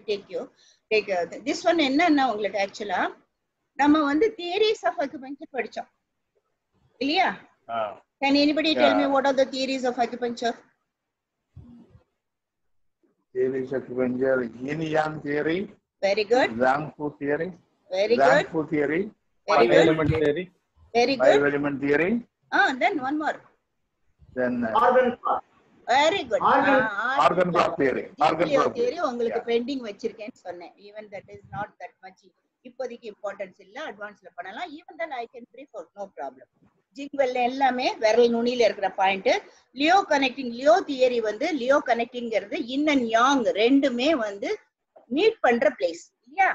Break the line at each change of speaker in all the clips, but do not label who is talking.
Take you take this one என்னன்னா உங்களுக்கு ஆக்சுவலா நம்ம வந்து தியரிஸ் ஆஃப் அக்குபஞ்சர் படிச்சோம் இல்லையா
Ah,
can anybody tell me
Yeah.
What are the theories of acupuncture
theory of acupuncture, yin yang theory,
very good
Zhang Fu theory,
very
Zhang
good
Fu theory,
very
Five
good
element theory.
Very
five
good
element theory,
ah then one more
then uh,
Organ clock.
Very good
Organ-
organ clock theory, organ clock
theory
theory.
உங்களுக்கு
Yeah.
Pending வச்சிருக்கேன்னு சொன்னேன் even that is not that much இப்போதைக்கு importance இல்ல அட்வான்ஸ்ல பண்ணலாம் even that I can prefer no problem ஜிங்வெல்ல எல்லாமே விரல் நுனியில இருக்கிற பாயிண்ட் லியோ கனெக்டிங் லியோ தியரி வந்து லியோ கனெக்டிங்கிறது இன் அண்ட் யாங் ரெண்டுமே வந்து மீட் பண்ற பிளேஸ் இல்லையா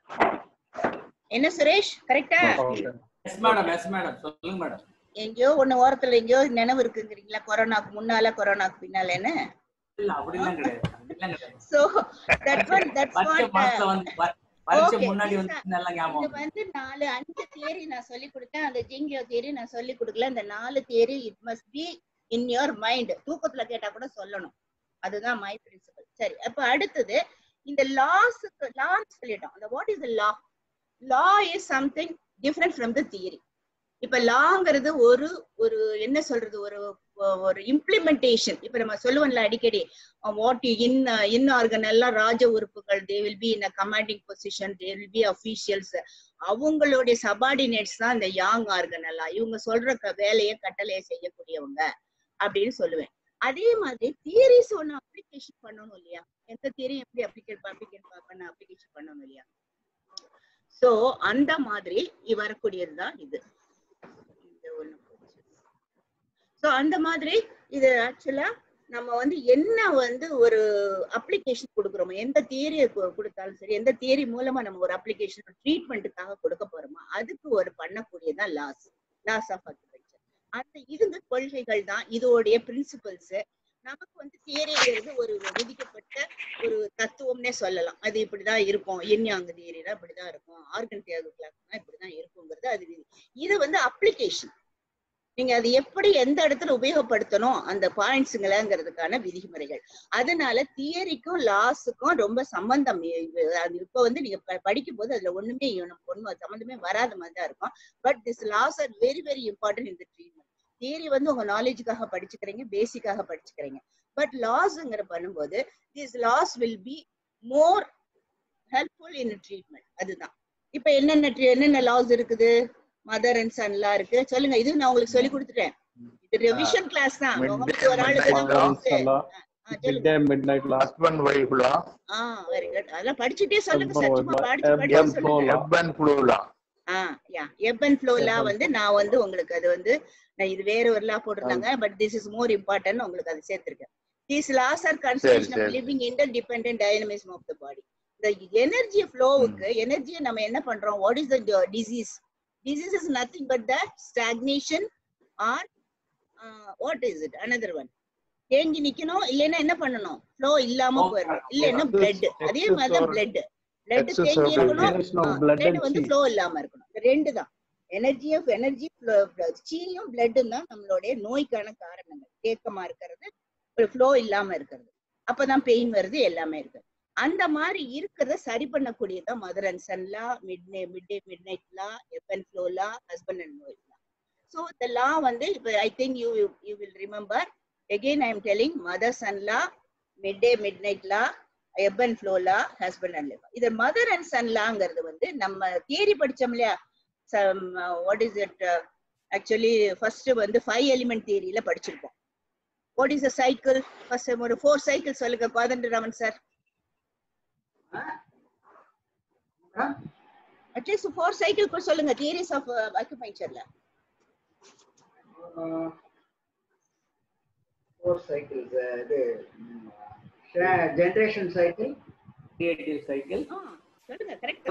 என்ன சுரேஷ் கரெக்டா
Okay.
Yes madam yes madam சொல்லுங்க மேடம்
எங்கேயோ ஒண்ணு ஓரத்துல எங்கேயோ நினைவு இருக்குங்கிறீங்களா கொரோனாக்கு முன்னால கொரோனாக்கு பின்னாலன்னு
இல்ல அப்படிலாம் கிடையாது அப்படிலாம் கிடையாது
சோ தட் ஒன் தட்ஸ்
பரீட்சை
வாட்
மனசுல வந்து ப- பரீட்சை
Okay,
முன்னாடி
this
வந்து
are-
நல்லா
இது
ஞாபகம்
வந்து நாலு அஞ்சு தியரி நான் சொல்லி கொடுத்தேன் அந்த ஜிங்கியோ தியரி நான் சொல்லி கொடுக்கல இந்த நாலு theory it must be in your mind தூக்கத்துல கேட்டா கூட சொல்லணும் அதுதான் மை பிரின்சிபல் சரி அப்ப அடுத்தது இந்த லாஸுக்கு லான்னு சொல்லிட்டோம் அந்த what is law law is something different from the theory இப்ப லாங்கிறது ஒரு ஒரு என்ன சொல்றது ஒரு ஒரு இம்ப்ளிமெண்டேஷன் இப்ப நம்ம சொல்லுவோம்ல அடிக்கடி வாட் இன் இன் ஆர்கன் எல்லாம் ராஜ உறுப்புகள் they will be in a commanding position they will be officials அவங்களுடைய சபார்டினேட்ஸ் தான் இந்த யாங் ஆர்கன் எல்லாம் இவங்க சொல்ற க- வேலையை கட்டளையை செய்யக்கூடியவங்க அப்படின்னு சொல்லுவேன் அதே மாதிரி தியரிஸ் ஒண்ணு அப்ளிகேஷன் பண்ணணும் இல்லையா எந்த தியரி எப்படி அப்ளிகேட் அப்ளிகேட் பண்ண அப்ளிகேஷன் பண்ணணும் இல்லையா சோ அந்த மாதிரி இ- வரக்கூடியதுதான் இது இந்த ஒண்ணு சோ அந்த மாதிரி இது ஆக்சுவலா நம்ம வந்து என்ன வந்து ஒரு அப்ளிகேஷன் கொடுக்குறோமோ எந்த தியரியை கொடுத்தாலும் சரி எந்த தியரி மூலமா நம்ம ஒரு அப்ளிகேஷன் ட்ரீட்மெண்ட்டுக்காக கொடுக்க போறோமோ அதுக்கு ஒரு பண்ணக்கூடியதான் லாஸ் லாஸ் ஆஃப் அக்ரிகல்ச்சர் அந்த இதுங்க கொள்கைகள் தான் இதோடைய பிரின்சிபல்ஸ் நமக்கு வந்து தியரிங்கிறது ஒரு விதிக்கப்பட்ட ஒரு தத்துவம்னே சொல்லலாம் அது இப்படிதான் இருக்கும் எண்ணியாங்க தியரினா இப்படிதான் இருக்கும் ஆர்கன் தியாகு கிளாஸ்னா இப்படிதான் இருக்குங்கிறது அது விதி. இது வந்து அப்ளிகேஷன் நீங்க அது எப்படி எந்த இடத்துல உபயோகப்படுத்தணும் அந்த பாயிண்ட்ஸுங்களங்கிறதுக்கான விதிமுறைகள் அதனால தியரிக்கும் லாஸுக்கும் ரொம்ப சம்பந்தம் இ- இது- அது இப்ப வந்து நீங்க ப- படிக்கும் போது அதுல ஒண்ணுமே நமக்கு ஒண்ணும் சம்பந்தமே வராத மாதிரி தான் இருக்கும் but this laws are very very important இந்த ட்ரீட்மெண்ட் தியரி வந்து உங்க நாலேஜுக்காக படிச்சுக்கிறீங்க பேசிக்காக படிச்சுக்கிறீங்க பட் லாஸ்ங்கிற பண்ணும்போது this laws will be more helpful in treatment அதுதான் இப்ப என்னென்ன tre- என்னென்ன லாஸ் இருக்குது மதர் அண்ட் சன்லாம் இருக்கு சொல்லுங்க இது நான் உங்களுக்கு சொல்லி கொடுத்துட்டேன் இது ரிவிஷன் கிளாஸ் தான்
Midday-
முகமது ஒரு ஆளுக்கு தான்
midnight
உங்களுக்கு
law.
ஆ, சொல்லுங்க
Midday, midnight law.
husband wife law,
ஆ வெரி குட் அதெல்லாம் படிச்சுட்டே சொல்லுங்க
Husband
சார்
wife
சும்மா
law,
படிச்சு
ebb
படிச்சு
and flow
சொல்லுங்க
law.
ebb and flow law.
Ah yeah ebb and flow law
Ebb and
வந்து நான் வந்து உங்களுக்கு அது வந்து நான் இது வேற ஒரு லா போட்டிருந்தாங்க but this is more important உங்களுக்கு அது சேர்த்திருக்கேன் these laws are conservation of
சரி.
Living interdependent dynamism of the body இந்த எனர்ஜி ஃப்ளோவுக்கு எனர்ஜியை நம்ம என்ன பண்றோம் what is the disease disease is nothing but the stagnation or what is it another one தேங்கி நிக்கணும் இல்லைன்னா என்ன பண்ணணும் ஃப்ளோ இல்லாம
Oh,
போயிடணும்
yeah.
இல்லைன்னா
Excess-
பிளட் அதே மாதிரி தான்
excess or-
blood blood
excess
தேங்கி
of
இருக்கணும்
Circulation of blood
blood
and
வந்து
chi.
ஃப்ளோ இல்லாம இருக்கணும் இந்த ரெண்டு தான் எனர்ஜி ஆஃப் எனர்ஜி சீயும் பிளட்டும் தான் நம்மளுடைய நோய்க்கான காரணங்கள் தேக்கமா இருக்கிறது ஒரு ஃப்ளோ இல்லாம இருக்கிறது அப்பதான் பெயின் வருது எல்லாமே இருக்கு அந்த மாதிரி இருக்கிறத சரி பண்ணக்கூடியதான் mother and son law mid mid day mid night law ebb and flow law husband and wife law so இந்த லா வந்து இப்போ I think you you will remember again I am telling mother son law mid day mid night law ebb and flow law husband and live இது mother and son லாங்கிறது வந்து நம்ம theory படிச்சோம் இல்லையா what is it actually first வந்து five element தியரியில படிச்சிருப்போம் what is a cycle first ஒரு four cycle சொல்லுங்க Kothanda Raman sir at least four cycle கூட சொல்லுங்க தியரிஸ் ஆஃப் அக்குபஞ்சர்ல
ஃபோர் சைக்கிள்ஸ் இது ஜென்ரேஷன் சைக்கிள்
கிரியேட்டிவ் சைக்கிள்
சொல்லுங்க கரெக்ட்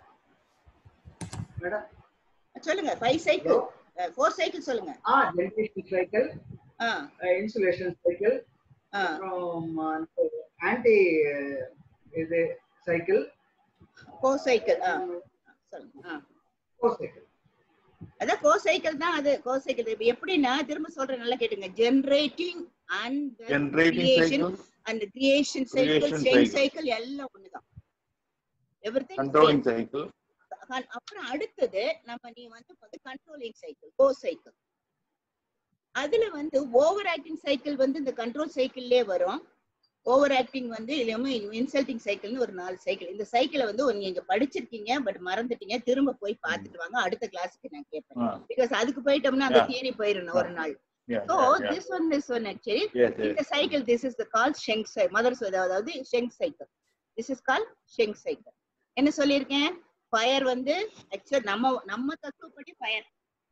மேடம்
சொல்லுங்க ஃபைவ் சைக்கிள் ஃபோர் சைக்கிள் சொல்லுங்க
ah generation cycle
ah
insulation cycle
ah
அப்புறம் ஆன்டி இது சைக்கிள்
கோ சைக்கிள் ஆ சொல்லுங்க ஆ
கோ சைக்கிள்
அதான் கோ சைக்கிள் தான் அது கோ சைக்கிள் இப்ப எப்படின்னா திரும்ப சொல்றேன் நல்லா கேட்டுங்க generating and
Generating
creation
cycle,
அந்த creation cycle
Creation
chain
cycle.
Cycle எல்லாம் ஒண்ணுதான் எவ்ரி
controlling cycle,
அப்புறம் அடுத்தது நம்ம நீ வந்து வந்து கண்ட்ரோலிங் சைக்கிள் கோ சைக்கிள் அதுல வந்து ஓவர் ஆக்டிங் சைக்கிள் வந்து இந்த கண்ட்ரோல் சைக்கிள்லயே வரும் ஓவர் ஆக்டிங் வந்து இல்லாம இன்சல்டிங் சைக்கிள்னு ஒரு நாலு சைக்கிள் இந்த சைக்கிளை வந்து ஒரு நீங்க படிச்சிருக்கீங்க பட் மறந்துட்டீங்க திரும்ப போய் பார்த்துட்டு வாங்க அடுத்த கிளாஸுக்கு நான் கேட்பேன்
ah,
பிகாஸ் அதுக்கு போயிட்டோம்னா அந்த
Yeah.
தியரி போயிடணும் ஒரு நாள்
yeah,
so
yeah, yeah.
This one this one actually
yes, yes,
இந்த cycle this is the call sheng சை மதர் அதாவது sheng cycle this is call sheng cycle என்ன சொல்லியிருக்கேன் ஃபயர் வந்து ஆக்சுவல் நம்ம நம்ம தத்துவப்படி ஃபயர்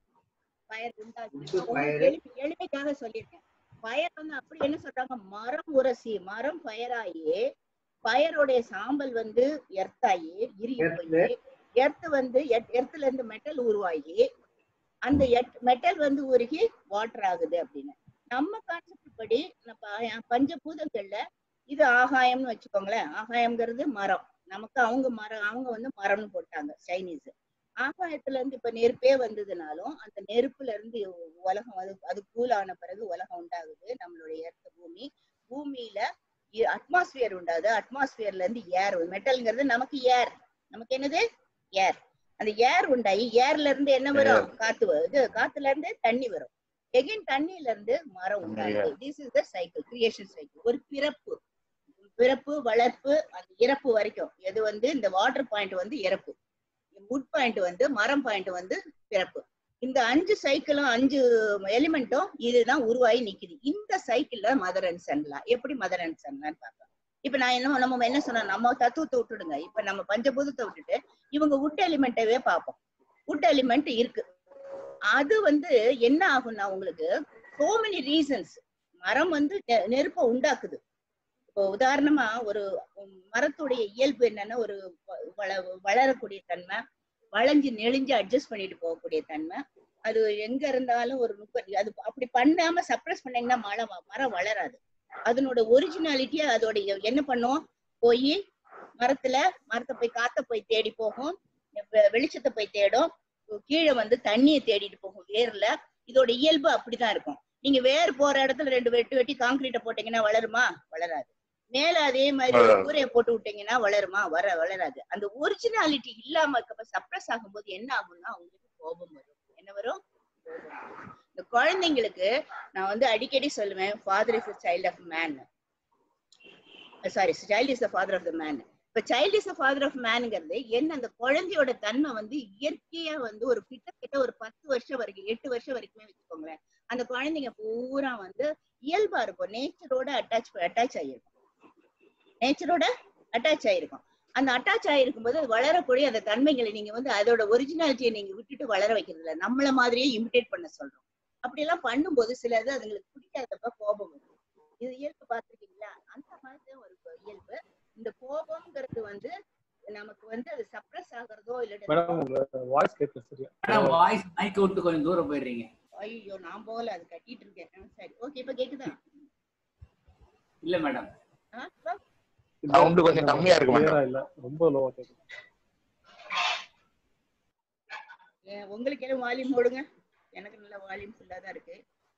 ஃபயர் உண்டாகி
Into
உங்களுக்கு
fire.
எளிமை- எளிமைக்காக சொல்லியிருக்கேன் ஃபயர் வந்து அப்படி என்ன சொல்றாங்க மரம் உரசி மரம் ஃபயர் ஆகி ஃபயரோடைய சாம்பல் வந்து எர்த்தாகி இறுகி
Earth.
போய் எர்த் வந்து எர்த்துல இருந்து மெட்டல் உருவாகி அந்த மெட்டல் வந்து உருகி வாட்டர் ஆகுது அப்படின்னு நம்ம கான்செப்ட் படி நம்ம பஞ்சபூதங்கள்ல இது ஆகாயம்னு வச்சுக்கோங்களேன் ஆகாயம்ங்கிறது மரம் நமக்கு அவங்க மரம் அவங்க வந்து மரம்னு போட்டாங்க சைனீஸ் ஆகாயத்துல இருந்து இப்ப நெருப்பே வந்ததுனாலும் அந்த நெருப்புல இருந்து உலகம் அது அது கூல் ஆன பிறகு உலகம் உண்டாகுது நம்மளுடைய எர்த்த பூமி பூமியில அட்மாஸ்பியர் உண்டாகுது அட்மாஸ்பியர்ல இருந்து ஏர் மெட்டல்ங்கிறது நமக்கு ஏர் நமக்கு என்னது ஏர் அந்த ஏர் உண்டாகி ஏர்ல இருந்து என்ன வரும் காத்து வரும் இது காத்துல இருந்து தண்ணி வரும் எகைன் தண்ணியில இருந்து மரம் உண்டாகுது this is the cycle creation cycle ஒரு பிறப்பு பிறப்பு வளர்ப்பு அந்த இறப்பு வரைக்கும் எது வந்து இந்த வாட்டர் பாயிண்ட் வந்து இறப்பு வுட் பாயிண்ட் வந்து மரம் பாயிண்ட் வந்து பிறப்பு இந்த அஞ்சு சைக்கிளும் அஞ்சு எலிமெண்ட்டும் இதுதான் உருவாகி நிக்குது இந்த சைக்கிள்ல மதர் அண்ட் சன்லாம் எப்படி மதர் அண்ட் சன்லான்னு பார்க்கலாம் இப்ப நான் என்ன நம்ம என்ன சொன்னோம் நம்ம தத்துவத்தை விட்டுடுங்க இப்ப நம்ம பஞ்சபூதத்தை விட்டுட்டு இவங்க வுட் எலிமெண்ட்டவே பார்ப்போம் வுட் எலிமெண்ட் இருக்கு அது வந்து என்ன ஆகும்னா உங்களுக்கு சோ மெனி ரீசன்ஸ் மரம் வந்து நெ- நெருப்பை உண்டாக்குது இப்போ உதாரணமா ஒரு மரத்துடைய இயல்பு என்னன்னா ஒரு வ- வள- வளரக்கூடிய தன்மை வளைஞ்சு நெளிஞ்சு அட்ஜஸ்ட் பண்ணிட்டு போகக்கூடிய தன்மை அது எங்க இருந்தாலும் ஒரு முப்பது அது அப்படி பண்ணாம சப்ரஸ் பண்ணீங்கன்னா மரம் வ- மரம் வளராது அதனோட ஒரிஜினாலிட்டியா அதோட எ- என்ன பண்ணும் போய் மரத்துல மரத்தை போய் காத்த போய் தேடி போகும் வெ- வெளிச்சத்தை போய் தேடும் கீழே வந்து தண்ணியை தேடிட்டு போகும் வேர்ல இதோட இயல்பு அப்படிதான் இருக்கும் நீங்க வேர் போற இடத்துல ரெண்டு வெட்டி வெட்டி காங்கிரீட்டை போட்டீங்கன்னா வளருமா வளராது மேல அதே மாதிரி ஒரு
வளராது.
கூரையை போட்டு விட்டீங்கன்னா வளருமா வர வளராது அந்த ஒரிஜினாலிட்டி இல்லாம சப்ரஸ் ஆகும்போது என்ன ஆகும்னா உங்களுக்கு கோபம் வரும் என்ன வரும் கோபம் வரும். இந்த குழந்தைங்களுக்கு நான் வந்து அடிக்கடி சொல்லுவேன் father is child of man sorry child is the father of the man இப்ப child is the father of மேனுங்கிறது என்ன அந்த குழந்தையோட தன்மை வந்து இயற்கையா வந்து ஒரு கிட்டத்தட்ட ஒரு பத்து வருஷம் வரைக்கும் எட்டு வருஷம் வரைக்குமே வச்சுக்கோங்களேன் அந்த குழந்தைங்க பூரா வந்து இயல்பா இருக்கும் நேச்சரோட அட்டாச் அட்டாச் ஆகிருக்கும் நேச்சரோட அட்டாச் ஆயிருக்கும் அந்த அட்டாச் ஆயிருக்கும் போது அது வளரக்கூடிய அந்த தன்மைகளை நீங்க வந்து அதோட ஒரிஜினாலிட்டியை நீங்க விட்டுட்டு வளர வைக்கிறது இல்ல நம்மள மாதிரியே இமிடேட் பண்ண சொல்றோம் அப்படி எல்லாம் பண்ணும்போது சிலது அதுங்களுக்கு பிடிக்காதப்ப கோபம் வரும் இது இயல்பு பார்த்திருக்கீங்களா அந்த மாதிரி தான் ஒரு இயல்பு இந்த கோபம்ங்கிறது வந்து நமக்கு வந்து அது சப்ரஸ் ஆகுறதோ
மேடம்
இல்ல
உங்க வாய்ஸ் கேட்கல சரியா
மேடம் வாய்ஸ் மைக் விட்டு கொஞ்சம் தூரம் போயிடுறீங்க
ஐயோ நான் போகல அது கட்டிட்டு இருக்கேன் ஆ, சரி ஓகே இப்ப கேக்குதா
இல்ல மேடம்
ஆ, இப்ப?
Sound கொஞ்சம் கம்மியா இருக்கு
Clear
மேடம்.
ஆ இல்ல ரொம்ப லோவா கேக்குது
ஏன், உங்களுக்கு என்ன வால்யூம் போடுங்க எனக்கு நல்ல வால்யூம் ஃபுல்லா தான் இருக்கு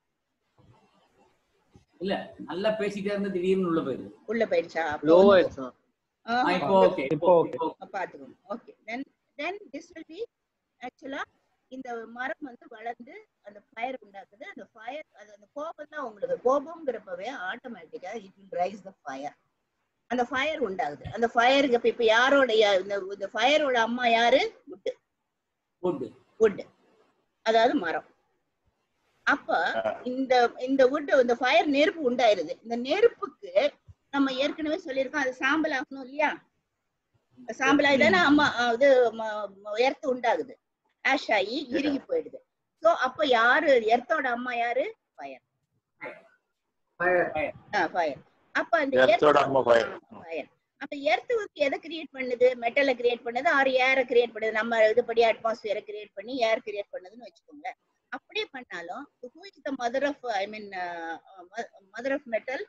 இல்ல நல்லா பேசிட்டே இருந்து திடீர்னு உள்ள போயிருது
உள்ள போயிடுச்சா அப்போ
லோ
வந்து-
ஆயிடுச்சா
ஆஹா,
ஆ, இப்போ ஓகே
இப்போ okay.
அப்ப பாத்துக்கோங்க okay then then this will be ஆக்சுவலா இந்த மரம் வந்து வளர்ந்து அந்த ஃபயர் உண்டாக்குது அந்த ஃபயர் அது அந்த கோபம் தான் உங்களுக்கு கோபம்ங்கிறப்பவே ஆட்டோமேட்டிக்கா it will rise the fire அந்த ஃபயர் உண்டாகுது அந்த ஃபயருக்கு இப்ப இப்ப யாரோடைய இந்த இந்த ஃபயரோட அம்மா யாரு wood
குட்
wood அதாவது மரம் அப்ப இந்த இந்த wood இந்த ஃபயர் நெருப்பு உண்டாயிருது இந்த நெருப்புக்கு நம்ம ஏற்கனவே சொல்லியிருக்கோம் அது சாம்பல் ஆகணும் இல்லையா சாம்பல் ஆயிதானே அம்மா அஹ் இது எர்த்து உண்டாகுது ஆஷ் ஆகி இறுகி போயிடுது சோ அப்ப யாரு எர்த்தோட அம்மா யாரு ஃபயர்
Fire.
ஃபயர் அப்ப அந்த
எர்த்தோட அம்மா fire.
ஃபயர் அப்ப எர்த் வந்து எதை கிரியேட் பண்ணுது மெட்டலை கிரியேட் பண்ணுது ஆர் ஏரை கிரியேட் பண்ணுது நம்ம இதுபடி அட்மாஸ்பியரை கிரியேட் பண்ணி ஏர் கிரியேட் பண்ணுதுன்னு வச்சுக்கோங்களேன் அப்படியே பண்ணாலும் who is the mother of I mean mother of metal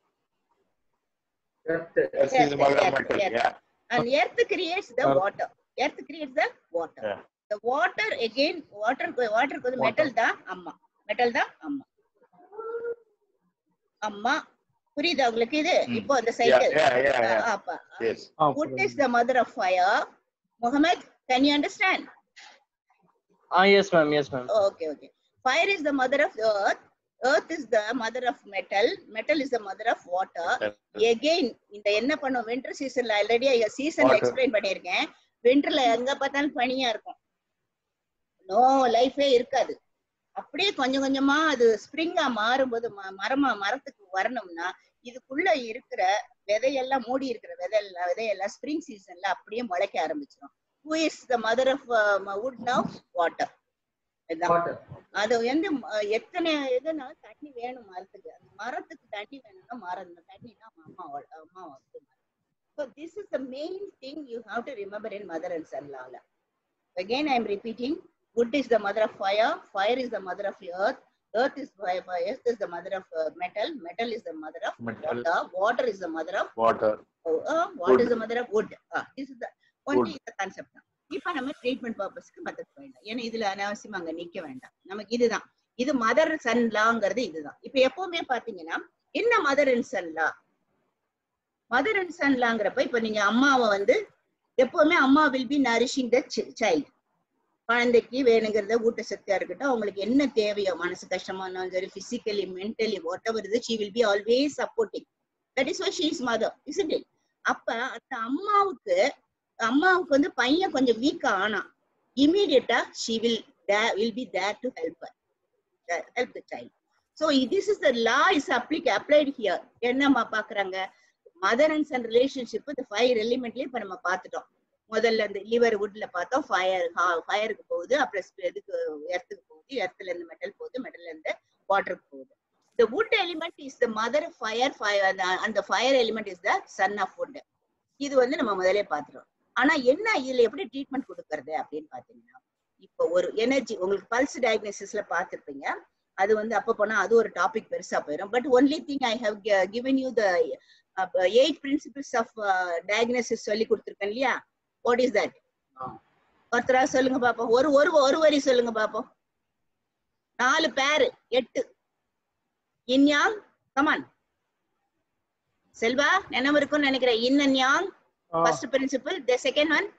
Earth.
Earth is the mother of metal,
Yes.
yeah.
and earth creates the
Earth.
water earth creates the water
Yeah.
the water again water water வந்து metal தான் அம்மா metal தான் அம்மா அம்மா புரியுதா உங்களுக்கு இது
ம்.
இப்போ அந்த
Yeah,
cycle
yeah, yeah, yeah.
அப்ப
Yes.
Ah
wood is the mother of fire Muhammad can you understand
Ah, yes, ma'am. Yes, ma'am.
okay okay fire is the mother of the earth earth is the mother of metal metal is the mother of water again இந்த என்ன பண்ணும் winter சீசன்ல already season
Water.
Explain பண்ணியிருக்கேன் வின்டர்ல எங்க பார்த்தாலும் பனியா இருக்கும் no லைஃபே இருக்காது அப்படியே கொஞ்சம் கொஞ்சமா அது ஸ்ப்ரிங்கா மாறும்போது ம- மரமா மரத்துக்கு வரணும்னா இதுக்குள்ள இருக்கிற விதையெல்லாம் மூடி இருக்கிற விதையெல்லாம் விதையெல்லாம் ஸ்ப்ரிங் சீசன்ல அப்படியே முளைக்க ஆரம்பிச்சிடும் who is the mother of wood now water இதுதான்
Water.
அது வந்து ம- எத்தனை இதுனா தண்ணி வேணும் மரத்துக்கு அந்த மரத்துக்கு தண்ணி வேணும்னா மரம் இந்த தண்ணினா அம்மா அம்மா வந்து so this is the main thing you have to remember in mother and son லால again I am repeating wood is the mother of fire fire is the mother of earth earth is fire earth is the mother of uh, metal metal is the mother of
Metal.
water water is the mother of
Water.
uh, uh, what
Wood.
is the mother of wood uh, this is the only the concept தான் இப்ப நம்ம treatment பர்பஸ்க்கு mother வேண்டாம் ஏன்னா இதுல அனாவசியமா அங்க நிக்க வேண்டாம் நமக்கு இதுதான் இது மதர் சன் லாங்கிறது இதுதான் இப்ப எப்பவுமே பாத்தீங்கன்னா என்ன mother and son law mother and son லாங்கிறப்ப இப்ப நீங்க அம்மாவை வந்து எப்பவுமே அம்மா will be nourishing the child குழந்தைக்கு வேணுங்கிறத ஊட்டச்சத்தா இருக்கட்டும் அவங்களுக்கு என்ன தேவையோ மனசு கஷ்டமா இருந்தாலும் சரி பிசிக்கலி மென்டலி வாட் எவர் இது she will be always supporting that is she is mother is it அப்ப அந்த அம்மாவுக்கு அம்மாவுக்கு வந்து பையன் கொஞ்சம் வீக்கா ஆனா இமீடியட்டா she will will be there to help help the child so this is the law is அப்ளிக் அப்ளைடு ஹியர் என்னம்மா பாக்குறாங்க மதர் அண்ட் சன் ரிலேஷன்ஷிப் இந்த ஃபைவ் எலிமெண்ட்லயே இப்ப நம்ம பார்த்துட்டோம் முதல்ல இந்த லிவர் வுட்ல பார்த்தோம் ஃபயர் ஃபயருக்கு போகுது அப்புறம் sp- இதுக்கு எர்த்துக்கு போகுது எர்த்துல இருந்து மெட்டல் போகுது மெட்டல்ல இருந்து வாட்டருக்கு போகுது the wood element is the mother of fire fire and- and the fire element is the son of wood இது வந்து நம்ம முதல்ல பாத்துறோம் ஆனா என்ன இதுல எப்படி ட்ரீட்மெண்ட் கொடுக்கறது அப்படின்னு பாத்தீங்கன்னா இப்போ ஒரு எனர்ஜி உங்களுக்கு பல்ஸ் டயக்னோசிஸ்ல பார்த்திருப்பீங்க அது வந்து அப்ப போனா அது ஒரு டாபிக் பெருசா போயிடும் but only thing I have given you the eight principles of diagnosis சொல்லி கொடுத்துருக்கேன் இல்லையா வாட் இஸ் தட்
ஆ.
ஒருத்தரா சொல்லுங்க பாப்போம் ஒரு ஒரு ஒரு வரி சொல்லுங்க பாப்போம் நாலு பேரு எட்டு இன்யாங் கமான் செல்வா நினைவு இருக்கும்னு நினைக்கிறேன் yin and yang
ah,
first principle the second one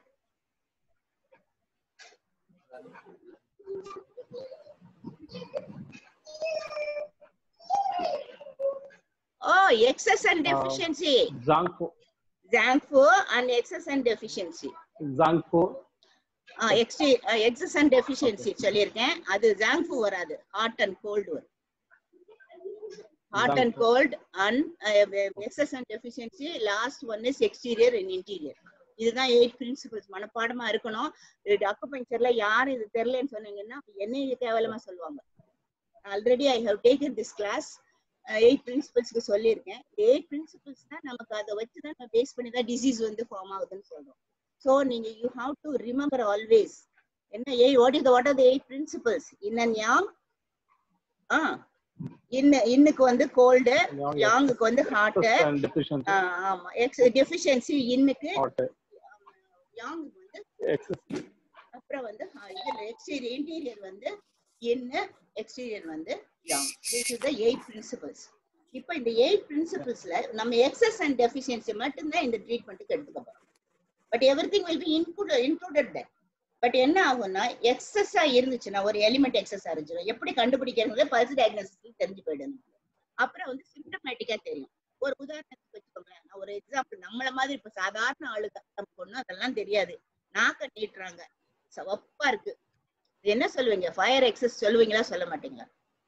ஓ excess and
Ah.
Deficiency
zangfu
zangfu and excess and deficiency
zangfu
excess and deficiency சொல்லியிருக்கேன் அது ஜாங்ஃபு வராது ஹாட் அண்ட் கோல்டு வரும் hot and
Junk.
Cold and excess and deficiency last one is exterior and interior இதுதான் eight principles மனப்பாடமா இருக்கணும் அக்குபஞ்சர்ல யார் இது தெரியலன்னு சொன்னீங்கன்னா என்னைய கேவலமா சொல்லுவாங்க already I have taken this class eight பிரின்சிபல்ஸ்க்கு சொல்லியிருக்கேன் எயிட் பிரின்சிபல்ஸ் தான் நமக்கு அதை வச்சு தான் நம்ம பேஸ் பண்ணி தான் டிசீஸ் வந்து ஃபார்ம் ஆகுதுன்னு சொல்றோம் ஸோ நீங்க you have to remember always என்ன ஏ what is what are the eight principles இன்னன் யாங் ஆ இன்ன இன்னுக்கு வந்து கோல்டு யாங்குக்கு வந்து ஹார்ட்
அண்ட் டெஃபிஷியன்சி
ஆமா எக்ஸ் டெஃபிஷியன்சி இன்னுக்கு
ஹாட்
யாங்குக்கு வந்து
எக்ஸஸ்
அப்புறம் வந்து ஆ, இதுல எக்ஸ்டீரியர் இன்டீரியர் வந்து என்ன எக்ஸ்டீரியர் வந்து yang this is the eight principles இப்போ இந்த எயிட் பிரின்சிபல்ஸ்ல நம்ம எக்ஸஸ் அண்ட் டெஃபிஷியன்சி மட்டும்தான் இந்த ட்ரீட்மெண்ட்டுக்கு எடுத்துக்க போறோம் but everything will be include included that but என்ன ஆகும்னா எக்ஸஸா இருந்துச்சுன்னா ஒரு எலிமெண்ட் எக்ஸஸா இருந்துச்சுன்னா எப்படி கண்டுபிடிக்கிறது பல்ஸ் டயக்னோசிஸ் தெரிஞ்சு போயிடும் நமக்கு. அப்புறம் வந்து சிம்டமேட்டிக்கா தெரியும் ஒரு உதாரணத்துக்கு வச்சுக்கோங்களேன் நான் ஒரு எக்ஸாம்பிள் நம்மள மாதிரி இப்ப சாதாரண ஆளுக்கு நமக்கு ஒண்ணும் அதெல்லாம் தெரியாது நாக்க நீட்டுறாங்க சவப்பா இருக்கு இது என்ன சொல்லுவீங்க ஃபயர் எக்ஸஸ் சொல்லுவீங்களா சொல்ல மாட்டீங்களா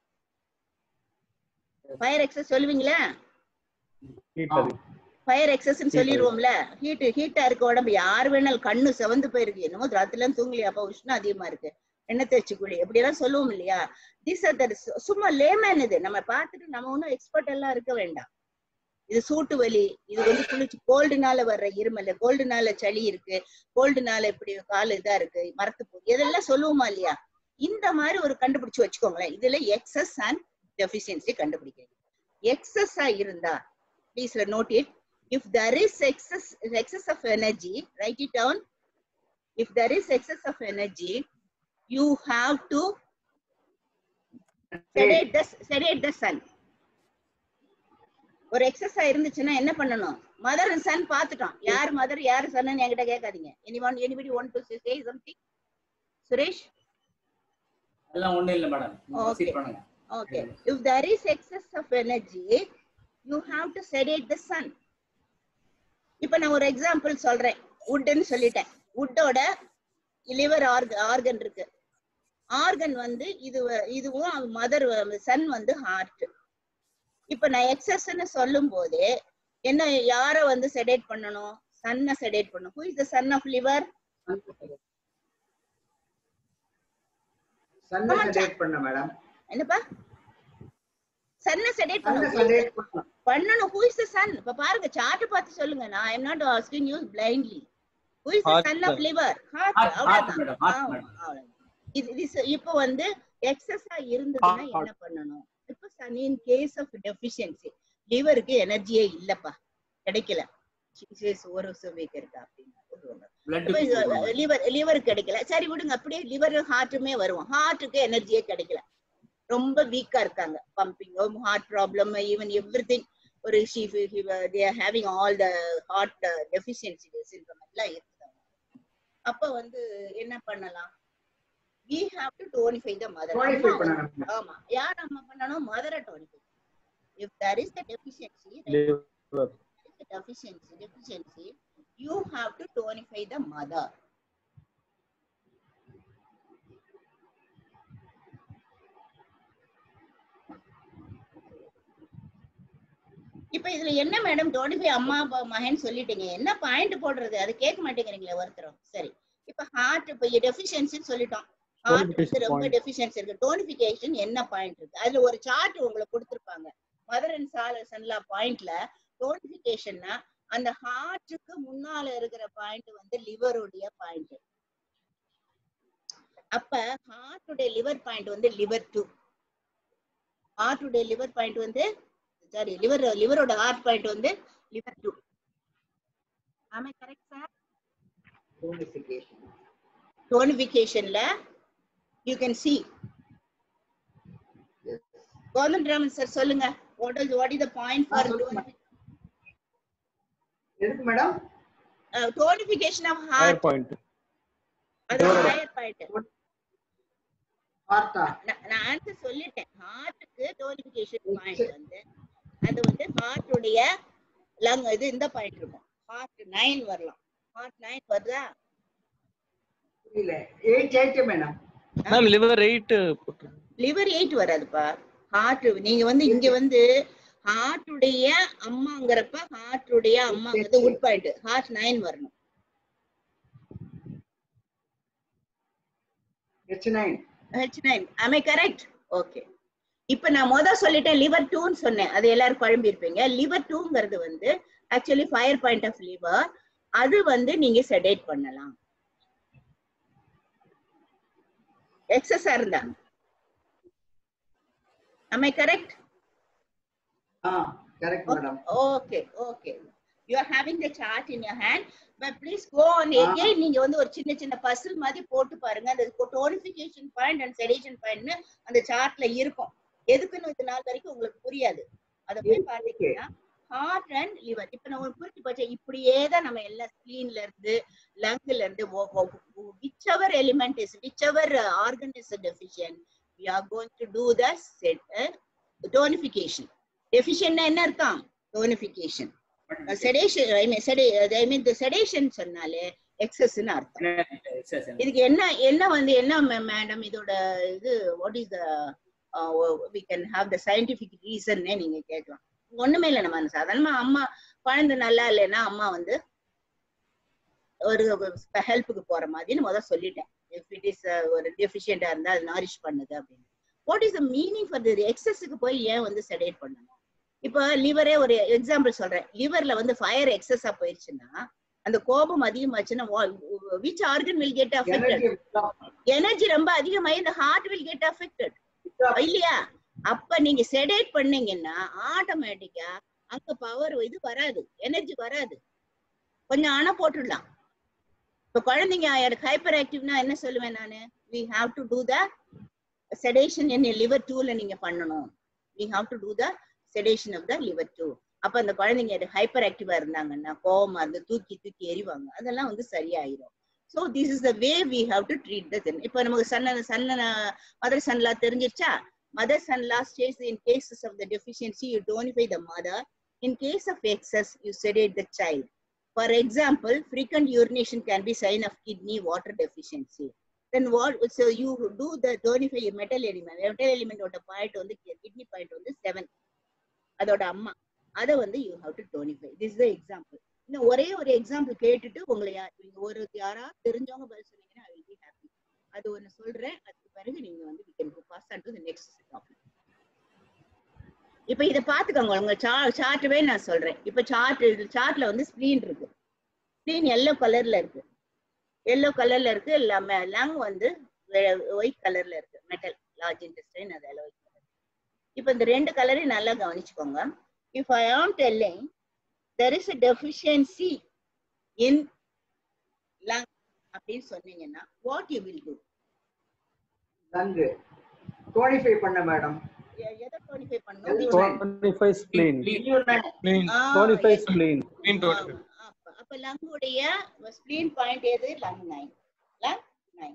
ஃபயர் எக்ஸஸ் சொல்லுவீங்களா
ஹீட் அது
ஃபயர் எக்ஸஸ்
Heat
சொல்லிடுவோம்ல ஹீட் ஹீட்டா இருக்க உடம்பு யார் வேணாலும் கண்ணு செவந்து போயிருக்கு என்னமோ ராத்திரில தூங்கலையாப்பா உஷ்ணம் அதிகமா இருக்கு எண்ணெய் தேய்ச்சி குழி இப்படி எல்லாம் சொல்லுவோம் இல்லையா திஸ் ஆர் தட் சும்மா லேமேன் இது நம்ம பார்த்துட்டு நம்ம ஒன்றும் எக்ஸ்பர்ட் எல்லாம் இருக்க வேண்டாம் இது சூட்டு வலி இது வந்து குளிச்சு கோல்டுனால வர்ற இருமல் கோல்டுனால சளி இருக்கு கோல்டுனால இப்படி கால் இதா இருக்கு மரத்து போ இதெல்லாம் சொல்லுவோமா இல்லையா இந்த மாதிரி ஒரு கண்டுபிடிச்சு வச்சுக்கோங்களேன் இதுல எக்ஸஸ் அண்ட் டெஃபிஷியன்சி கண்டுபிடிக்கிறீங்க எக்ஸஸா இருந்தா please note it if there is excess excess of energy write it down if there is excess of energy you have to sedate the sedate the sun ஒரு எக்ஸஸா இருந்துச்சுன்னா என்ன பண்ணணும் மதர் அண்ட் சன் பாத்துட்டோம் யார் mother யார் சன்னு என்கிட்ட கேட்காதீங்க anyone anybody one to say something Suresh
அதெல்லாம் ஒண்ணும் இல்ல மேடம்
Okay.
ப்ரொசீட் பண்ணுங்க
Okay. If there is excess of energy, you have to sedate the sun. இப்ப நான் ஒரு எக்ஸாம்பிள் சொல்றேன் வுட்னு சொல்லிட்டேன் வுட்டோட லிவர் ஆர்கன் இருக்கு ஆர்கன் வந்து இது வ- இதுவும் மதர் சன் வந்து ஹார்ட் இப்ப நான் எக்ஸஸ்ன்னு சொல்லும் போதே என்ன யார வந்து செடேட் பண்ணணும் சன்னை செடேட் பண்ணணும் who is the son of liver
சன்னை
ஆமா,
sedate பண்ண மேடம்
என்னப்பா சன்னை செடேட்
சன்னை
பண்ணணும்
sedate பண்ண
பண்ணணும் ஹூ இஸ் த சன் இப்ப பாருங்க சார்ட் பார்த்து சொல்லுங்க நான் I am not asking you blindly who is the
Heart,
son of
sir.
Liver heart
Heart, heart,
அவ்வளவுதான்
madam, heart,
ஆமா,
madam.
அவ்வளவுதான். இது இது இப்போ வந்து எக்ஸஸா இருந்ததுன்னா
Heart.
என்ன பண்ணணும் இப்போ son in case of deficiency லிவருக்கு எனர்ஜியே இல்லப்பா கிடைக்கல ஒரு வீக் இருக்கா அப்படின்னு
பிளட்
லிவர் லிவர் கிடைக்கல சரி விடுங்க அப்படியே லிவர் ஹார்ட்டுமே வருவோம் ஹார்ட்டுக்கு எனர்ஜியே கிடைக்கல ரொம்ப வீக்கா இருக்காங்க pumping heart problem even everything ஒரு having all the heart deficiency syndrome எல்லாம் இருக்குது அப்ப வந்து என்ன பண்ணலாம் we have to tonify the mother
Tonify
அம்மா வந்து-
பண்ணணும்.
ஆமா யார் நம்ம பண்ணணும் மதரை tonify if there is the deficiency
liver.
there is the deficiency deficiency you have to tonify the mother இப்ப இதுல என்ன மேடம் டோனிஃபை அம்மா அப்பா மகன் சொல்லிட்டீங்க என்ன பாயிண்ட் போடுறது அது கேட்க மாட்டேங்கிறீங்களே ஒருத்தரும் சரி இப்ப ஹார்ட் இப்ப டெஃபிஷியன்சின்னு சொல்லிட்டோம் ஹார்ட் வந்து
Tonification
ரொம்ப
point.
டெஃபிஷியன்சி இருக்கு டோனிஃபிகேஷன் என்ன பாயிண்ட் இருக்கு அதுல ஒரு சார்ட் உங்களுக்கு கொடுத்திருப்பாங்க மதர் அண்ட் சால சன்லா பாயிண்ட்ல டோனிஃபிகேஷன்னா அந்த ஹார்ட்டுக்கு முன்னால இருக்கிற பாயிண்ட் வந்து லிவருடைய பாயிண்ட் அப்ப ஹார்ட்டுடைய லிவர் பாயிண்ட் வந்து லிவர் டூ ஹார்ட்டுடைய லிவர் பாயிண்ட் வந்து சாரி லிவர் லிவரோட ஹார்ட் பாயிண்ட் வந்து லிவர் டூ ஆமா கரெக்ட் சார்
Tonification.
டோனிஃபிகேஷன்ல you can see
Yes.
Kothan Raman sir சொல்லுங்க what is what is the point for
சொல்லுங்க. எதுக்கு madam
tonification of
Higher
heart
point.
அது
Liver.
ஹையர் பாயிண்ட்
பார்த்தா
நான் ஆன்சர் சொல்லிட்டேன் ஹார்ட்டுக்கு டோனிஃபிகேஷன் பாயிண்ட் வந்து அது வந்து ஹார்ட்டுடைய லங் இது இந்த பாயிண்ட் இருக்கும் ஹார்ட் நைன் வரலாம் ஹார்ட் நைன் வருதா
புரியல eight eight madam
ma'am liver eight
liver eight வராதுப்பா ஹார்ட் நீங்க வந்து இங்க வந்து ஹார்ட்டுடைய அம்மாங்கிறப்ப ஹார்ட்டுடைய அம்மாங்கிறது உட் பாயிண்ட் ஹார்ட் நைன் வரணும்
H nine
H nine am I correct okay இப்ப நான் முத சொல்லிட்டேன் லிவர் டூன்னு சொன்னேன் அது எல்லாரும் குழம்பி இருப்பீங்க லிவர் டூங்கிறது வந்து actually fire point of liver அது வந்து நீங்க செடேட் பண்ணலாம் எக்ஸஸா இருந்தா am I கரெக்ட்
ஆ correct madam
okay okay you are having the chart in your hand but please go on
Ah.
Again நீங்க வந்து ஒரு சின்ன சின்ன பசில் மாதிரி போட்டு பாருங்க அந்த டோனிஃபிகேஷன் பாயிண்ட் அண்ட் செடேஷன் பாயிண்ட்னு அந்த சார்ட்ல இருக்கும் எதுக்குன்னு இது நாள் வரைக்கும் உங்களுக்கு புரியாது அதை போய் பாத்தீங்கன்னா ஹார்ட் அண்ட் லிவர் இப்ப நான் உங்களுக்கு புரிஞ்சு போச்சு இப்படியே தான் நம்ம எல்லா ஸ்கிரீன்ல இருந்து லங்ல இருந்து whichever element is whichever organ is deficient we are going to do the tonification டெஃபிஷியன்னா என்ன இருக்கான் டோனிஃபிகேஷன் செடேஷன் ஐ மீன் செடே ஐ மீன் செடேஷன் சொன்னாலே எக்ஸஸ்ன்னு அர்த்தம் இதுக்கு என்ன என்ன வந்து என்ன மேடம் இதோட இது what is the we can have the scientific ரீசன்னே நீங்க கேட்கலாம் ஒண்ணுமே இல்லை நம்ம சாதாரணமா அம்மா குழந்தை நல்லா இல்லைன்னா அம்மா வந்து ஒரு ஹெல்ப்புக்கு போற மாதிரின்னு முதல்ல சொல்லிட்டேன் இஃப் இட் இஸ் ஒரு டெஃபிஷியண்டா இருந்தா அது நாரிஷ் பண்ணுது அப்படின்னு what is the meaning for the எக்ஸஸுக்கு போய் ஏன் வந்து செடேட் பண்ணணும் இப்போ லிவரே ஒரு எக்ஸாம்பிள் சொல்றேன் லிவர்ல வந்து ஃபயர் எக்ஸஸா போயிருச்சுன்னா அந்த கோபம் அதிகமாச்சுன்னா which organ will get affected
energy
energy ரொம்ப அதிகமாயி இந்த ஹார்ட் வில் கெட் அஃபெக்டட் இல்லையா அப்ப நீங்க செடேட் பண்ணீங்கன்னா ஆட்டோமேட்டிக்கா அங்க பவர் இது வராது எனர்ஜி வராது கொஞ்சம் அணை போட்டுடலாம் இப்ப குழந்தைங்க எனக்கு ஹைப்பர் ஆக்டிவ்னா என்ன சொல்லுவேன் நானு we have to do the sedation in liver டூல நீங்க பண்ணணும் we have to do the sedation of the liver two அப்ப அந்த குழந்தைங்க ஹைப்பர் ஆக்டிவா இருந்தாங்கன்னா கோவமா இருந்து தூக்கி தூக்கி எறிவாங்க அதெல்லாம் வந்து சரியாயிரும் so this is the way we have to treat the then இப்போ நமக்கு சன்ன சன்ன மதர் சன்லா தெரிஞ்சிருச்சா mother son law stays in cases of the deficiency you tonify the mother in case of excess you sedate the child for example frequent urination can be sign of kidney water deficiency then what so you do the donify metal element metal element ஓட point வந்து kidney point வந்து seven அதோட அம்மா அதை வந்து you have to tonify this the example இன்னும் ஒரே ஒரு எக்ஸாம்பிள் கேட்டுட்டு உங்களை யா- நீங்க ஒரு யாரா தெரிஞ்சவங்க பதில் சொன்னீங்கன்னா ஐ வில் பி ஹாப்பி அது ஒன்னு சொல்றேன் அதுக்கு பிறகு நீங்க வந்து we can go pass on to the next topic இப்ப இத பாத்துக்கோங்க உங்க சார்ட்வே நான் சொல்றேன் இப்ப சார்ட் சார்ட்ல வந்து ஸ்பிளீன் இருக்கு ஸ்பிளீன் எல்லோ கலர்ல இருக்கு எல்லோ கலர்ல இருக்கு எல்லாமே லங் வந்து ஒயிட் கலர்ல இருக்கு மெட்டல் லார்ஜ் இன்டெஸ்டைன் அது ஒயிட் கலர் இப்ப இந்த ரெண்டு கலரையும் நல்லா கவனிச்சுக்கோங்க if I am telling there is a deficiency in lung அப்படின்னு சொன்னீங்கன்னா வாட் யூ வில் டூ
நன்கு டோனிஃபை பண்ண மேடம்
எதை டோனிஃபை
L9.
பண்ணணும்
25 spleen.
Clean.
ஆ,
25
yes.
spleen.
Clean
ஆ,
total.
அப்ப- அப்ப லங்குடைய ஸ்பிளீன் பாயிண்ட் எது lung nine lung nine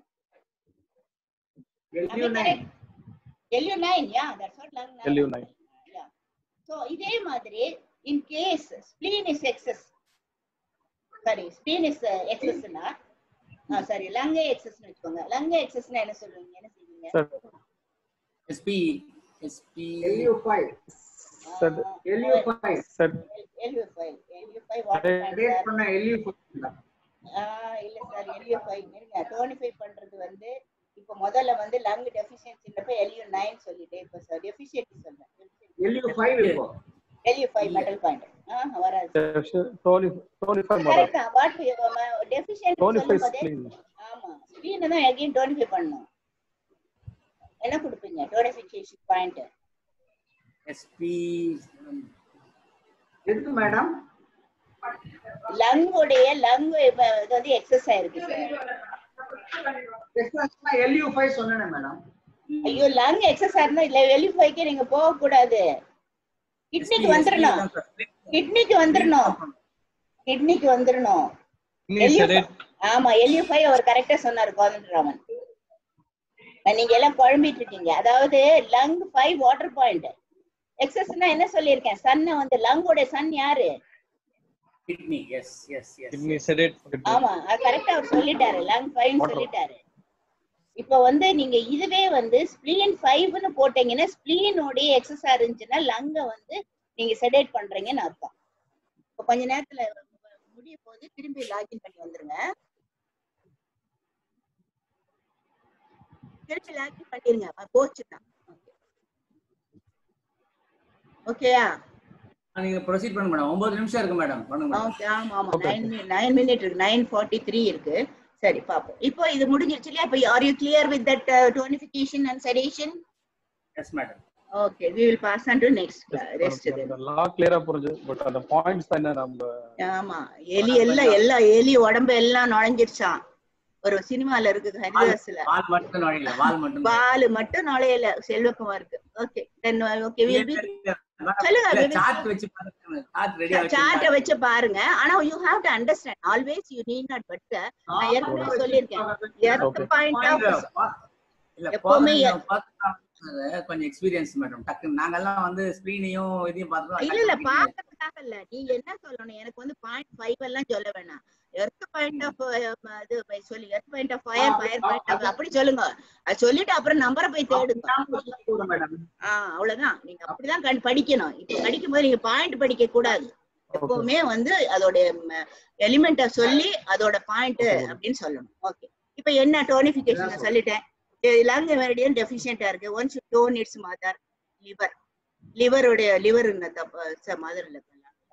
LU nine
LU nine yeah that's what lung nine
LU9.
So இதே மாதிரி in case spleen is excess sorry spleen is எக்ஸஸ்னா sorry lung எக்ஸஸ்னு வச்சுக்கோங்க lung எக்ஸஸ்னா என்ன சொல்லுவீங்க என்ன செய்வீங்க
Sir,
SP SP
LU five
sir,
LU five
sir,
LU five LU five water
rate பண்ண எல்யூ ஃபைவ்
ஆஹ் இல்ல சார் எல்யூ ஃபைவ் இருங்க டோனிஃபை பண்றது வந்து இப்ப முதல்ல வந்து லங் டெஃபிஷியன்சின்றப்ப எல்யூ நைன் சொல்லிட்டு இப்ப சார் டெஃபிஷியன்சி சொல்றேன்
எல்யூ ஃபைவ் இப்போ
எல்யூ ஃபைவ் மெட்டல் பாயிண்ட் ஆஹ் வராது
defi- 20 25 mother.
கரெக்டா வாட் டெஃபிஷியன்சி
25
சொல்லும் போதே
spleen.
ஆமா ஸ்கிரீன் தான் அகைன் டோனிஃபை பண்ணணும் என்ன கொடுப்பீங்க டோனிஃபிகேஷன் பாயிண்ட்
எஸ்பி
எதுக்கு மேடம்
லங் உடைய லங் இது வந்து எக்ஸஸ் ஆயிருக்கு சார்
எல்யூ ஃபைவ் சொன்னேன் மேடம்
ஐயோ லங் எக்ஸஸ் ஆயிருந்தா இல்ல எல்யூ ஃபைவ்க்கு நீங்க போக கூடாது கிட்னிக்கு வந்துடணும் கிட்னிக்கு வந்துடணும் கிட்னிக்கு வந்துடணும்
Kidney sedate.
ஆமா எல்யூ ஃபைவ் அவர் கரெக்டா சொன்னாரு கோதண்டராமன் நீங்க எல்லாம் குழம்பிட்டு இருக்கீங்க அதாவது லங் ஃபைவ் வாட்டர் பாயிண்ட் எக்ஸஸ்னா என்ன சொல்லியிருக்கேன் சன்ன வந்து லங்கோட சன் யாரு
kidney yes yes yes
Kidney sedate. kidney.
ஆமா அது கரெக்டா அவர் சொல்லிட்டாரு லங் ஃபைவ் சொல்லிட்டாரு இப்ப வந்து நீங்க இதுவே வந்து ஸ்பிளீன் ஃபைவ்னு போட்டீங்கன்னா ஸ்பிளீனோடைய எக்ஸஸா இருந்துச்சுன்னா லங்க வந்து நீங்க செடேட் பண்றீங்கன்னு அர்த்தம் இப்ப கொஞ்ச நேரத்துல முடிய போது திரும்பி லாகின் பண்ணி வந்துருங்க திருப்பி லாகின் பண்ணிருங்க போச்சுதான் ஓகேயா
நீங்க ப்ரொசீட் பண்ணுங்க மேடம் ஒன்பது நிமிஷம் இருக்கு மேடம் பண்ணுங்க மேடம்
ஓகே ஆமா ஆமா
Okay.
நைன் நைன் மினிட் இருக்கு நைன் ஃபார்ட்டி த்ரீ இருக்கு சரி பாப்போம் இப்போ இது முடிஞ்சிருச்சு இல்லையா இப்போ are you clear with that tonification and sedation
yes madam
okay we will pass on to next rest
அந்த law clear ஆ புரிஞ்சு பட் அந்த பாயிண்ட்ஸ் தானே நம்ம
ஆமா எலி எல்லாம் எல்லா எலி உடம்பு எல்லாம் நுழைஞ்சிருச்சான் ஒரு சினிமால இருக்கு ஹரிதாஸ்ல
வால் மட்டும் நுழையல வால் மட்டும்
பால் மட்டும் நுழையல செல்வகுமாருக்கு okay then okay will be சொல்லுங்க, we will-
சார்ட் வச்சு பாருங்க சார்ட் ரெடியா
சார்ட்டை வச்சு பாருங்க ஆனா you have to understand always you need not but நான் ஏற்கனவே சொல்லியிருக்கேன் எர்த்
Okay.
பாயிண்ட் ஆஃப்
இல்ல
எப்பவுமே
எப்பவுமே கொஞ்சம் எக்ஸ்பீரியன்ஸ் மேடம் டக்குன்னு நாங்கெல்லாம் வந்து ஸ்கிரீனையும் இதையும் பார்த்தோம்
இல்ல இல்ல பாக்கிறதுக்காக இல்ல நீங்க என்ன சொல்லணும் எனக்கு வந்து பாயிண்ட் ஃபைவ் எல்லாம் சொல்ல வேணாம் எர்த் பாயிண்ட் ஆஃப் இது சொல்லி earth point of fire fire point of அப்படி சொல்லுங்க அது சொல்லிட்டு அப்புறம் நம்பரை போய் தேடுங்க
மேடம்
ஆஹ் அவ்வளவுதான் நீங்க அப்படிதான் கண் படிக்கணும் இப்ப படிக்கும் போது நீங்க பாயிண்ட் படிக்க கூடாது எப்பவுமே வந்து அதோட எலிமெண்ட்ட சொல்லி அதோட பாயிண்ட் அப்படின்னு சொல்லணும் ஓகே இப்ப என்ன டோனிபிகேஷன் சொல்லிட்டேன் லங் மெரிடியன் டெஃபிஷியன்டா இருக்கு once tone it's mother liver லிவருடைய லிவர் மதர் இல்ல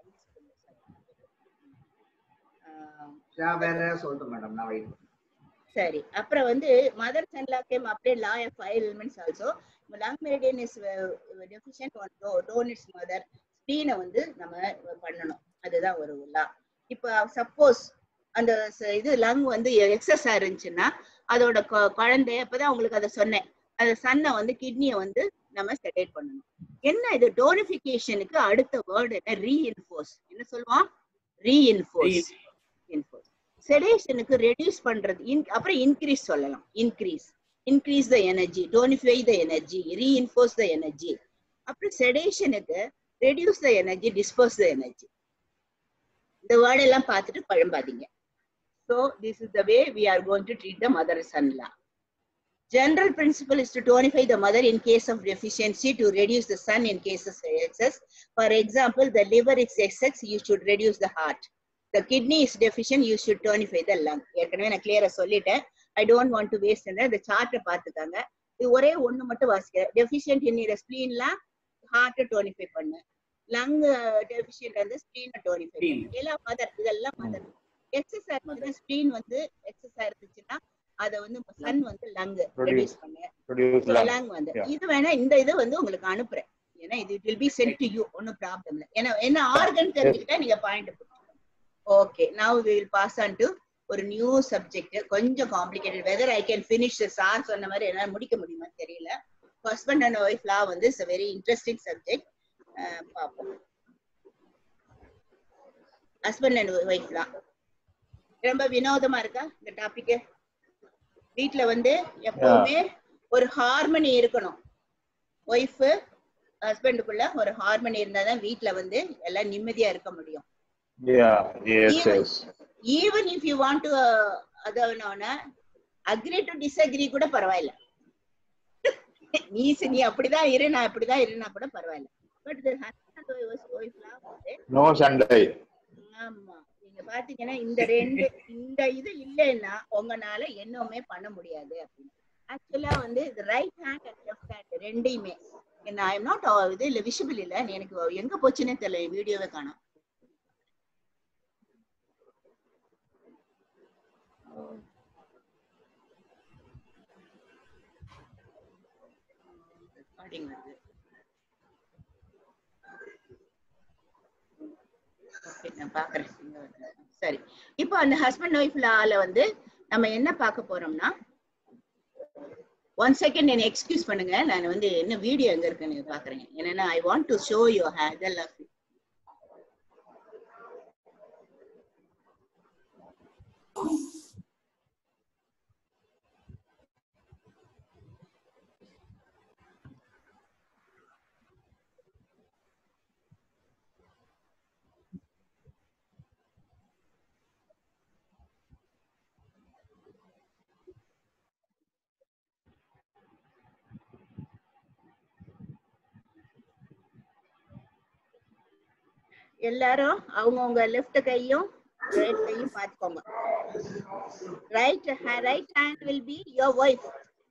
நான் வேற ஏதாவது சொல்றேன் மேடம் நான் வெயிட்
சரி அப்புறம் வந்து மதர் சன்லா கேம் அப்படியே law of five elements also lung meridian is deficient one tone it's mother ஸ்பீனை வந்து நம்ம பண்ணணும் அதுதான் ஒரு லா இப்போ சப்போஸ் அந்த ச- இது லங் வந்து எக்ஸஸ் இருந்துச்சுன்னா அதோட கொ- குழந்தை அப்பதான் உங்களுக்கு அதை சொன்னேன் அந்த சன்னை வந்து கிட்னியை வந்து நம்ம செடேட் பண்ணணும் என்ன இது டோனிபிகேஷனுக்கு அடுத்த வேர்டு என்ன ரீஇன்ஃபோர்ஸ் என்ன சொல்லுவோம் ரீஇன்ஃபோர்ஸ் இன்ஃபோர்ஸ் செடேஷனுக்கு ரெடியூஸ் பண்றது in- அப்புறம் இன்க்ரீஸ் சொல்லலாம் increase increase the energy tonify the energy reinforce the energy அப்புறம் செடேஷனுக்கு reduce the energy dispose the energy இந்த வேர்ட் எல்லாம் பார்த்துட்டு குழம்பாதீங்க so this is the way we are going to treat the mother சன்லா General principle is to tonify the mother in case of deficiency to reduce the son in cases of excess. For example, the liver is excess, you should reduce the heart. The kidney is deficient, you should tonify the lung. ஏற்கனவே நான் கிளியரா சொல்லிட்டேன் I don't want to waste இந்த சார்ட்டை பார்த்துக்காங்க இது ஒரே ஒண்ணு மட்டும் வாசிக்க டெஃபிஷியன்ட் இன்னிட ஸ்பிளீன்ல ஹார்ட்டை டோனிஃபை பண்ணு லங் டெஃபிஷியன்ட் வந்து ஸ்பிளீனை டோனிஃபை
Spleen.
பண்ணு எல்லாம் மதர் இதெல்லாம் மதர் எக்ஸஸ் இருந்துச்சுன்னா ஸ்பிளீன் வந்து எக்ஸஸ் இருந்துச்சுன்னா அதை வந்து சன் வந்து லங் ரெடியூஸ் பண்ணு
Produce lung.
லங் வந்து
Yeah.
இது வேணா இந்த இது வந்து உங்களுக்கு அனுப்புறேன் ஏன்னா இது it will be sent to you ஒன்னும் ப்ராப்ளம் இல்லை ஏன்னா என்ன ஆர்கன் தெரிஞ்சுக்கிட்டா நீங்க point okay now we will pass on to ஒரு நியூ சப்ஜெக்ட் கொஞ்சம் complicated whether I can finish sir சொன்ன மாதிரி என்னால முடிக்க முடியுமா தெரியல ஹஸ்பண்ட் அண்ட் ஒய்ஃப் லா வந்து இட்ஸ் வெரி இன்ட்ரெஸ்டிங் சப்ஜெக்ட் பார்ப்போம் ஹஸ்பண்ட் அண்ட் ஒய்ஃப் லா ரொம்ப வினோதமா இருக்கா இந்த டாபிக் வீட்ல வந்து எப்பவுமே ஒரு ஹார்மனி இருக்கணும் ஒய்ஃப் ஹஸ்பண்டுக்குள்ள ஒரு ஹார்மனி இருந்தாதான் வீட்ல வந்து எல்லாம் நிம்மதியா இருக்க முடியும்
Yeah, yes,
Even-
yes.
Even if you want to அதாவது அக்ரி டு டிஸ்அக்ரி கூட பரவாயில்ல நீ சி- நீ அப்படிதான் இரு நான் அப்படிதான் இருனா கூட பரவாயில்ல பட் ஹஸ்பண்ட் ஒய்ஃப்லாம் வந்து
No Sunday.
ஆமா நீங்க பாத்தீங்கன்னா இந்த ரெண்டு இந்த இது இல்லைன்னா உங்களால என்னவுமே பண்ண முடியாது அப்படின்னு ஆக்சுவலா வந்து இது right hand and left hand ரெண்டையுமே என்ன ஐ எம் நாட் இது இல்ல விஷபிள் இல்ல எனக்கு எங்க போச்சுன்னே தெரியல வீடியோவே காணோம் Recording வருது. Okay, நான் பாக்குறேன் இங்க வருது. சரி இப்போ அந்த ஹஸ்பண்ட் ஒய்ஃப்லால வந்து நம்ம என்ன பார்க்க போறோம்னா ஒன் செகண்ட் என்ன எக்ஸ்கியூஸ் பண்ணுங்க நான் வந்து என்ன வீடியோ எங்க இருக்குன்னு பாக்குறேன் என்னன்னா I want to show you இதெல்லாம் எல்லாரும் அவங்கவுங்க லெஃப்ட் கையும் ரைட் கையும் பார்த்துக்கோங்க right right hand will be your wife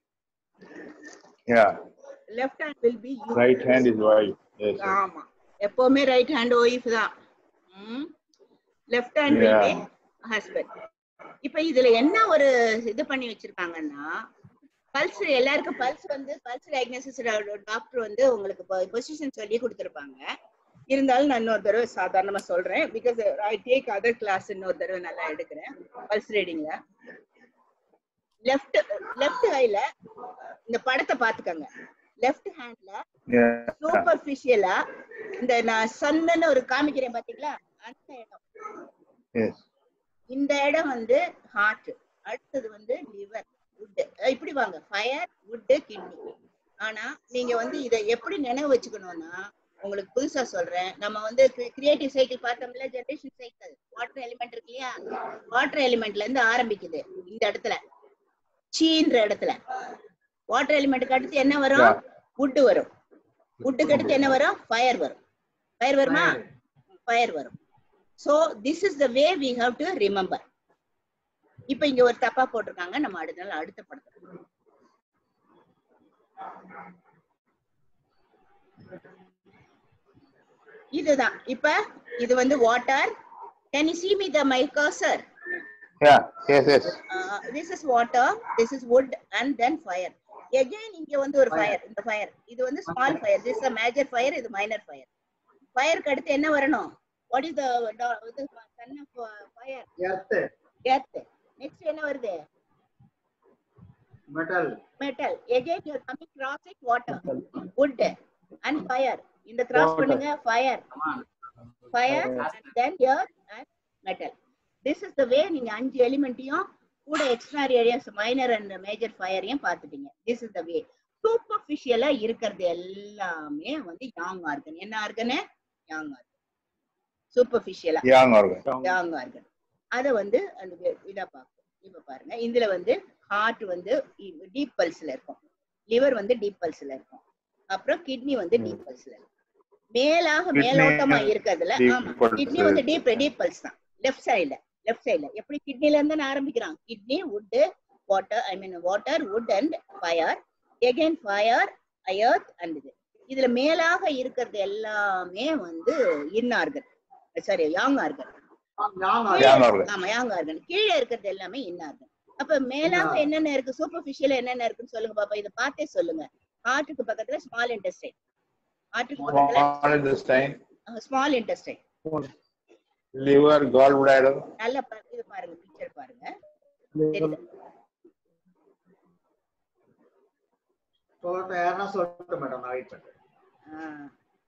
Yeah.
Left hand will be you
Right hand is wife. Yes. yes.
ஆமா எப்பவுமே ரைட் ஹேண்ட் ஒய்ஃப் தான் left hand will be
Yeah.
Husband இப்ப இதுல என்ன ஒரு இது பண்ணி வச்சிருக்காங்கன்னா பல்ஸ் எல்லாருக்கும் பல்ஸ் வந்து பல்ஸ் டயக்னோசிஸ் டாக்டர் வந்து உங்களுக்கு பொசிஷன் சொல்லி கொடுத்துருப்பாங்க இருந்தாலும் நான் இன்னொரு தடவை சாதாரணமா சொல்றேன் because I take other class இன்னொரு தடவை நல்லா எடுக்கிறேன் பல்ஸ் ரீடிங்ல லெஃப்ட் லெஃப்ட் கைல இந்த படத்தை பாத்துக்கோங்க லெஃப்ட் ஹேண்ட்ல
Yeah.
சூப்பர்ஃபிஷியலா இந்த நான் சன்னு ஒரு காமிக்கிறேன் பாத்தீங்களா அந்த இடம்
Yes.
இந்த இடம் வந்து ஹார்ட் அடுத்தது வந்து லிவர் wood இப்படி வாங்க ஃபயர் wood கிட்னி ஆனா நீங்க வந்து இதை எப்படி நினைவு வச்சுக்கணும்னா உங்களுக்கு புதுசா சொல்றேன் நம்ம வந்து கிரியேட்டிவ் சைக்கிள் பார்த்தோம்ல ஜெனரேஷன் சைக்கிள் வாட்டர் எலிமெண்ட் இருக்கு இல்லையா வாட்டர் எலிமெண்ட்ல இருந்து ஆரம்பிக்குது இந்த இடத்துல சீன்ற இடத்துல வாட்டர் எலிமெண்ட்டுக்கு அடுத்து என்ன வரும்
Yeah.
wood வரும் வுட்டுக்கு அடுத்து என்ன வரும் ஃபயர் வரும் ஃபயர் வருமா ஃபயர் வரும் so this is the way we have to remember இப்போ இங்க ஒரு தப்பா போட்டிருக்காங்க நம்ம அடுத்த நாள் அடுத்த படத்தை இதுதான் இப்ப இது வந்து water can you see me the my cursor
Yeah. Yes. Yes.
uh, this is water this is wood and then fire again இங்க வந்து ஒரு ஃபயர் இந்த ஃபயர் இது வந்து small fire this is a major fire இது minor fire ஃபயருக்கு அடுத்து என்ன வரணும் வாட் இஸ் த இது son of fire
earth
earth next என்ன வருது
metal
metal again you are coming crossing water wood and fire இந்த கிராஸ்
Water.
பண்ணுங்க fire
Come on.
Fire
Last
and then earth and metal this is the way நீங்க அஞ்சு எலிமெண்ட்டையும் கூட extra areas minor and major ஃபயரையும் பார்த்துட்டீங்க this is the way சூப்பர்ஃபிஷியலா இருக்கிறது எல்லாமே வந்து யாங் ஆர்கன் என்ன ஆர்கனு யாங் ஆர்கன் சூப்பர்ஃபிஷியலா
young organ.
யாங் ஆர்கன் அத வந்து அந்த வே- இதா பார்க்கும் இப்ப பாருங்க இதுல வந்து ஹார்ட் வந்து டீப் பல்ஸ்ல இருக்கும் லிவர் வந்து டீப் பல்ஸ்ல இருக்கும் அப்புறம் கிட்னி வந்து டீப் பல்ஸ்ல இருக்கும் மேலாக
Kidney
மேலோட்டமா இருக்கிறதுல
deep
ஆமா
pulse.
கிட்னி வந்து டீப் டீப் பல்ஸ் தான் லெஃப்ட் சைடுல லெஃப்ட் சைடுல எப்படி கிட்னில இருந்து நான் ஆரம்பிக்கிறான் kidney wood water I mean water wood and fire again fire earth and இது இதுல மேலாக இருக்கிறது எல்லாமே வந்து yin organ sorry yang organ
ஞாபகம்
Young organ.
ஆமா யாங் ஆர்கன் கீழே இருக்கிறது எல்லாமே இன் ஆர்கன் அப்ப மேலாக
Yeah.
என்னென்ன இருக்கு சூப்பர்ஃபிஷியல் என்னென்ன இருக்குன்னு சொல்லுங்க பாப்பா இதை பார்த்தே சொல்லுங்க ஹார்ட்டுக்கு பக்கத்துல ஸ்மால் இன்டெஸ்டைன் ஹார்ட்டுக்கு பக்கத்துல
Small intestine,
small intestine
liver, gallbladder,
நல்ல பா- இது பாருங்க பிக்சர் பாருங்க
liver,
தெரியுது.
சொல்லட்டும் யாருன்னா சொல்லட்டும் மேடம் நான் வெயிட் பண்றேன்
ஆ.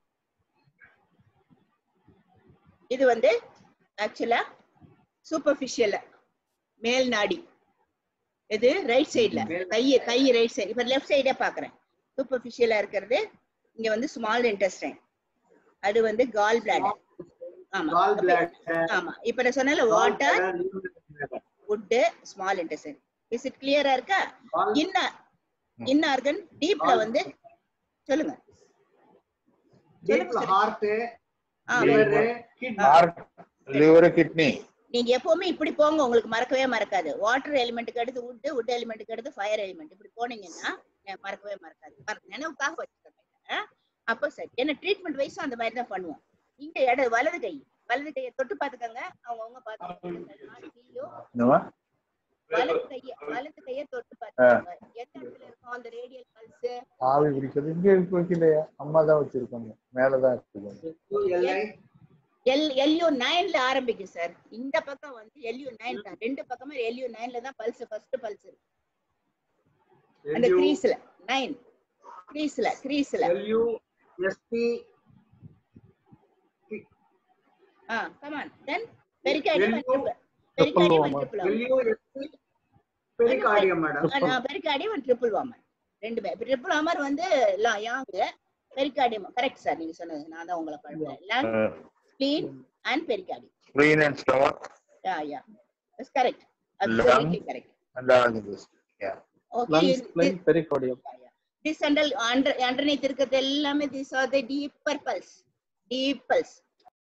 இது வந்து ஆக்சுவலா சூப்பர்ஃபிஷியல் மேல் நாடி இது ரைட் சைடுல
மேல்
கை கை ரைட் சைடு இப்ப லெஃப்ட் சைடே பாக்குறேன் சூப்பர்ஃபிஷியலா இருக்கிறது இங்க வந்து ஸ்மால் இன்டெஸ்டைன் அது வந்து கால் பிளாடர் ஆமா
கால்
அப்ப-
பிளாடர்
ஆமா இப்ப நான் சொன்னல water wood small intestine is it கிளியரா இருக்கா இன்ன இன்ன ஆர்கன் டீப்ல வந்து சொல்லுங்க
டீப்ல ஹார்ட்
ஆ,
liver kidney
heart, liver, kidney.
நீங்க எப்பவுமே இப்படி போங்க உங்களுக்கு மறக்கவே மறக்காது வாட்டர் எலிமெண்ட்டுக்கு அடுத்து wood wood எலிமெண்ட்டுக்கு அடுத்து ஃபயர் எலிமெண்ட் இப்படி போனீங்கன்னா அஹ் மறக்கவே மறக்காது மறக்க- நினைவுக்காக வச்சுக்கோங்க அப்போ சரி ஏன்னா ட்ரீட்மெண்ட் வைஸும் அந்த மாதிரி தான் பண்ணுவோம் இங்க இட வலது கை வலது கையை தொட்டு பாத்துக்கோங்க அவங்கவுங்க பாத்துக்கோங்க
என்னம்மா?
வலது கைய வலது கைய தொட்டு பாத்துக்கோங்க எந்த இடத்துல இருக்கும் அந்த ரேடியல் பல்ஸ்
ஆவி பிடிக்கிறது இங்க இருக்கு வைக்கலையா அம்மா தான் வச்சிருக்காங்க மேலதான் இருக்கு
எல்ஐ
எல் எல்யூ நைன்ல ஆரம்பிக்கும் சார் இந்த பக்கம் வந்து எல்யூ நைன் தான் ரெண்டு பக்கமே எல்யூ நைன்ல தான் பல்ஸ் ஃபர்ஸ்ட் பல்ஸ் இருக்கு அந்த
எல்யூ
கிரீஸ்ல நைன் கிரீஸ்ல கிரீஸ்ல
LU SP
ah come on then pericardium
L U
pericardium
Triple
triple
LU SP pericardium madam
pericardium triple warmer ரெண்டுமே ட்ரிபிள் வாமர் வந்து யாங் பெரிகார்டியம் கரெக்ட் சார் நீங்க சொன்னது நான் தான் உங்களை குழப்பறேன் lung spleen and pericardium
spleen and stomach
yeah yeah it's correct
Lung.
Absolutely correct
and all this. Yeah.
Okay
lungs, spleen, pericardium.
this under under underneath இருக்கிறது எல்லாமே these are the deeper pulse deep pulse